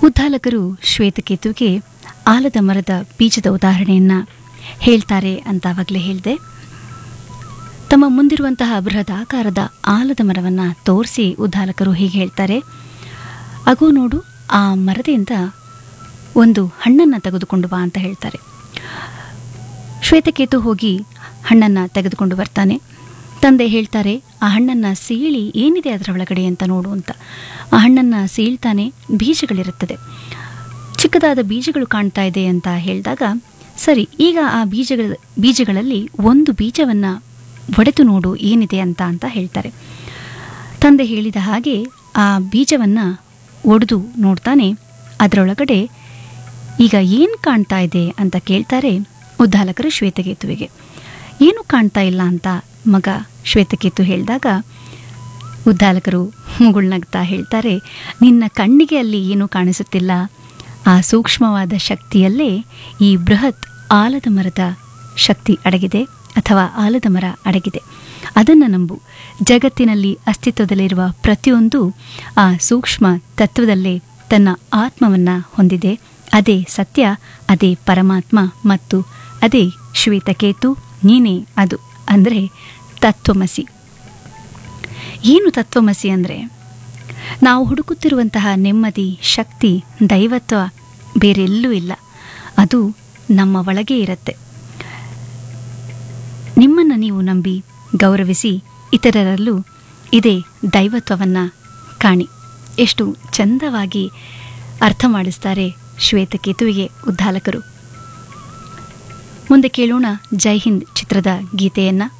ಉದ್ದಾಲಕರು ಶ್ವೇತಕೇತುವಿಗೆ ಆಲದ ಮರದ ಬೀಜದ ಉದಾಹರಣೆಯನ್ನು ಹೇಳ್ತಾರೆ ಅಂತ ಆವಾಗಲೇ ಹೇಳಿದೆ ತಮ್ಮ ಮುಂದಿರುವಂತಹ ಬೃಹದಾಕಾರದ ಆಲದ ಮರವನ್ನು ತೋರಿಸಿ ಉದ್ದಾಲಕರು ಹೀಗೆ ಹೇಳ್ತಾರೆ ಅಗೋ ನೋಡು ಆ ಮರದಿಂದ ಒಂದು ಹಣ್ಣನ್ನು ತೆಗೆದುಕೊಂಡು ಬಾ ಅಂತ ಹೇಳ್ತಾರೆ ಶ್ವೇತಕೇತು ಹೋಗಿ ಹಣ್ಣನ್ನು ತೆಗೆದುಕೊಂಡು ಬರ್ತಾನೆ ತಂದೆ ಹೇಳ್ತಾರೆ ಆ ಹಣ್ಣನ್ನು ಸೀಳಿ ಏನಿದೆ ಅದರ ಒಳಗಡೆ ಅಂತ ನೋಡು ಅಂತ ಆ ಹಣ್ಣನ್ನು ಸೀಳ್ತಾನೆ ಬೀಜಗಳಿರುತ್ತದೆ ಚಿಕ್ಕದಾದ ಬೀಜಗಳು ಕಾಣ್ತಾ ಇದೆ ಅಂತ ಹೇಳಿದಾಗ ಸರಿ ಈಗ ಆ ಬೀಜಗಳ ಬೀಜಗಳಲ್ಲಿ ಒಂದು ಬೀಜವನ್ನು ಒಡೆದು ನೋಡು ಏನಿದೆ ಅಂತ ಅಂತ ಹೇಳ್ತಾರೆ ತಂದೆ ಹೇಳಿದ ಹಾಗೆ ಆ ಬೀಜವನ್ನು ಒಡೆದು ನೋಡ್ತಾನೆ ಅದರೊಳಗಡೆ ಈಗ ಏನು ಕಾಣ್ತಾ ಇದೆ ಅಂತ ಕೇಳ್ತಾರೆ ಉದ್ದಾಲಕರು ಶ್ವೇತಕೇತುವಿಗೆ ಏನು ಕಾಣ್ತಾ ಇಲ್ಲ ಅಂತ ಮಗ ಶ್ವೇತಕೇತು ಹೇಳಿದಾಗ ಉದ್ದಾಲಕರು ಮುಗುಳ್ನಗ್ತಾ ಹೇಳ್ತಾರೆ ನಿನ್ನ ಕಣ್ಣಿಗೆ ಅಲ್ಲಿ ಏನೂ ಕಾಣಿಸುತ್ತಿಲ್ಲ ಆ ಸೂಕ್ಷ್ಮವಾದ ಶಕ್ತಿಯಲ್ಲೇ ಈ ಬೃಹತ್ ಆಲದ ಮರದ ಶಕ್ತಿ ಅಡಗಿದೆ ಅಥವಾ ಆಲದ ಮರ ಅಡಗಿದೆ ಅದನ್ನು ನಂಬು ಜಗತ್ತಿನಲ್ಲಿ ಅಸ್ತಿತ್ವದಲ್ಲಿರುವ ಪ್ರತಿಯೊಂದು ಆ ಸೂಕ್ಷ್ಮ ತತ್ವದಲ್ಲೇ ತನ್ನ ಆತ್ಮವನ್ನು ಹೊಂದಿದೆ ಅದೇ ಸತ್ಯ ಅದೇ ಪರಮಾತ್ಮ ಮತ್ತು ಅದೇ ಶ್ವೇತಕೇತು ನೀನೇ ಅದು ಅಂದರೆ ತತ್ವಮಸಿ ಏನು ತತ್ವಮಸಿ ಅಂದರೆ ನಾವು ಹುಡುಕುತ್ತಿರುವಂತಹ ನೆಮ್ಮದಿ ಶಕ್ತಿ ದೈವತ್ವ ಬೇರೆಲ್ಲೂ ಇಲ್ಲ ಅದು ನಮ್ಮ ಒಳಗೆ ಇರುತ್ತೆ ನಿಮ್ಮನ್ನು ನೀವು ನಂಬಿ ಗೌರವಿಸಿ ಇತರರಲ್ಲೂ ಇದೇ ದೈವತ್ವವನ್ನು ಕಾಣಿ ಎಷ್ಟು ಚಂದವಾಗಿ ಅರ್ಥ ಮಾಡಿಸ್ತಾರೆ ಶ್ವೇತಕೇತುವಿಗೆ ಉದ್ದಾಲಕರು ಮುಂದೆ ಕೇಳೋಣ ಜೈ ಹಿಂದ್ ಚಿತ್ರದ ಗೀತೆಯನ್ನು